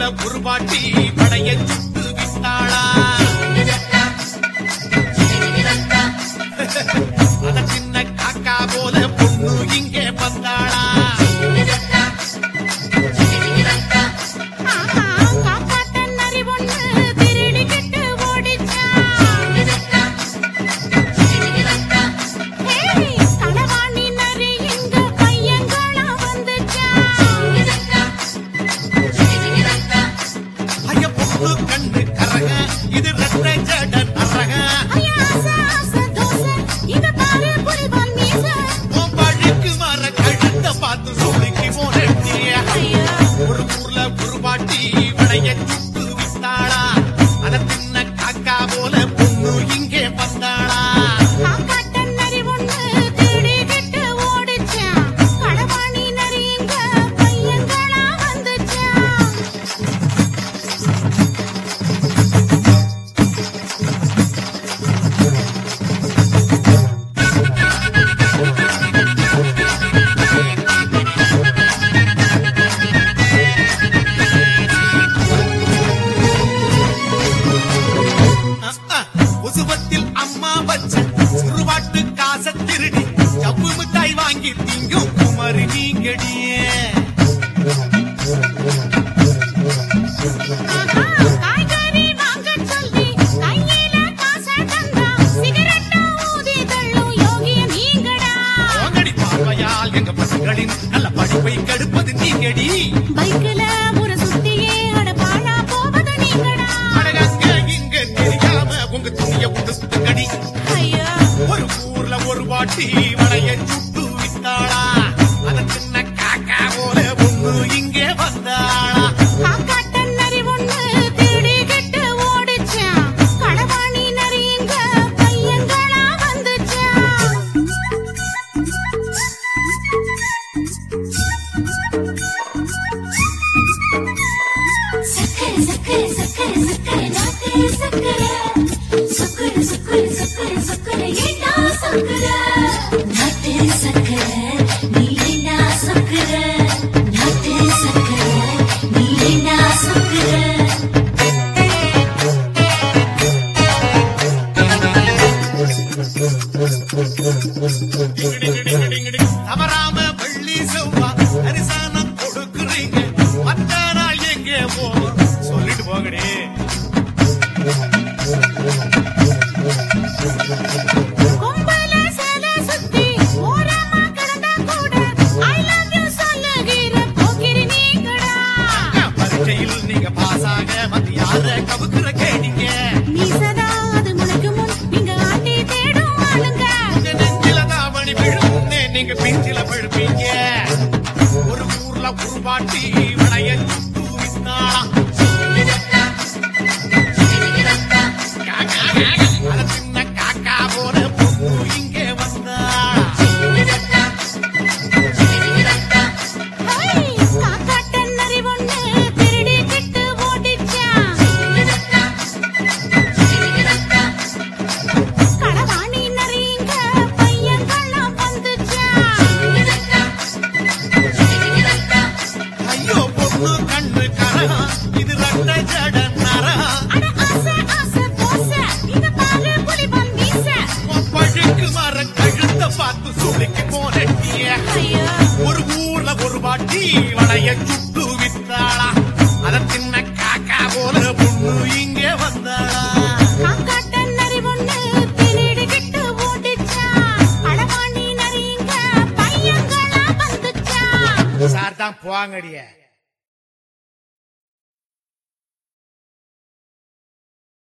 குருபாட்டி படைய சுட்டு விட்டாளா அத சின்ன காக்கா போல பொண்ணு இங்கே வந்தாளா ஆஹா காக்காத்தன் அறிவொன்னு திருடிக்கிட்டு ஓடிச்சான் ஹேய் களவாணி நரி இங்க பையங்களா வந்துச்சான் ஐய பொண்ணு கண்ணு கரக இது ரெட்ட ஜட நரக ஐயா ஆசை ஆசை தோசை இத பாரு புலிவால் மீசை உன் வழிக்கு வர கழுத்த பார்த்து சொல்லிக்கு போனேன் ஐயா ஒரு ஊர்ல குருபாட்டி படைய சுட்டு விட்டாளா அத சின்ன காக்கா போல பொண்ணு இங்கே வந்தாளா காக்காத்தன் அறிவொன்னு திருடிக்கிட்டு ஓடிச்சான் களவாணி நரி இங்க பையங்களா வந்துச்சான் உசுவத்தில் அம்மா வச்ச சிறுவாட்டு காச திருடி ஜப்பு மிட்டாய் வாங்கி திங்கும் குமரி நீங்கடியே காய்கறி வாங்கச் சொல்லி கையில காசை தந்தா சிகரெட்டை ஊதி தள்ளும் யோகிய நீங்கடா போங்கடி பார்வையால் எங்க பசங்களின் நல்ல படிப்பை கெடுப்பது நீங்கடி பைக்குல ஒரு சுத்தியே அட பாழா போவது நீங்கடா அடகங்க இங்க தெரியாம உங்க துணிய உடுத்துங்கடி ஐயா ஒரு ஊர்ல ஒரு வாட்டி வளைய சுட்டு வித்தாளா அத சின்ன காக்கா போல ஒண்ணு இங்கே வந்தாளா காக்காட்டன் நரி ஒண்ணு திருடிக்கிட்டு ஓடிச்சான் களவாணி நரி இங்க பையங்களா வந்துச்சான் சக்கரை சக்கரை சக்கரை சக்கரை நாட்டு சக்கரை சக்கரை சக்கரை சக்கரை சக்கரை ஏண்டா சக்கரை நாட்டு சக்கரை நீ ஏண்டா சக்கரை நாட்டு சக்கரை நீ ஏண்டா சக்கரை தவறாம வெள்ளி செவ்வா தரிசனம் கொடுக்குறீங்க மத்த நாள் எங்கே போவோம் சொல்லிட்டு போங்கடி கொம்பல சேல சுத்தி ஓரமா கிடந்தா கூட ஐ லவ் யூ சொல்லுகிற போக்கிரி நீங்கடா பரீட்சையில் நீங்க பாஸ் ஆக மத்த யார கவுக்குற கேட்டீங்க மீசதா அது முளைக்கும் முன் நீங்க ஆட்டி தேடும் ஆளுங்க உங்க நெஞ்சில தாவணி விழுந்தே நீங்க பிஞ்சில பழுப்பீங்க ஒரு ஊர்ல உருவாட்டி வளைய சுட்டு வித்தாளா காக்கா, அத சின்ன காக்கா போல பொண்ணு இங்கே வந்தாளா ஹை காக்காட்டன் நரி ஒண்ணு திருடிக்கிட்டு ஓடிச்சான் களவாணி நரி இங்க பையங்கள்லாம் வந்துச்சான் ஐயோ பொண்ணு கண்ணு கரகா இது ரெட்ட ஜட நரகா அட ஆசை ஆசை போசை இத பாரு புலிவால் மீசை பழுக்கு மர கழுத்த பார்த்து சுளுக்கி போனட்டிய ஐயா ஒரு ஊர்ல ஒரு வாட்டி வளைய சுட்டு வித்தாளா அத சின்ன காக்கா போல பொண்ணு இங்கே வந்தாளா காக்காட்டன் நரி ஒண்ணு திருடிக்கிட்டு ஓடிச்சான் களவாணி நரி இங்க பையங்களா வந்துச்சான் சார் தான் போங்கடிய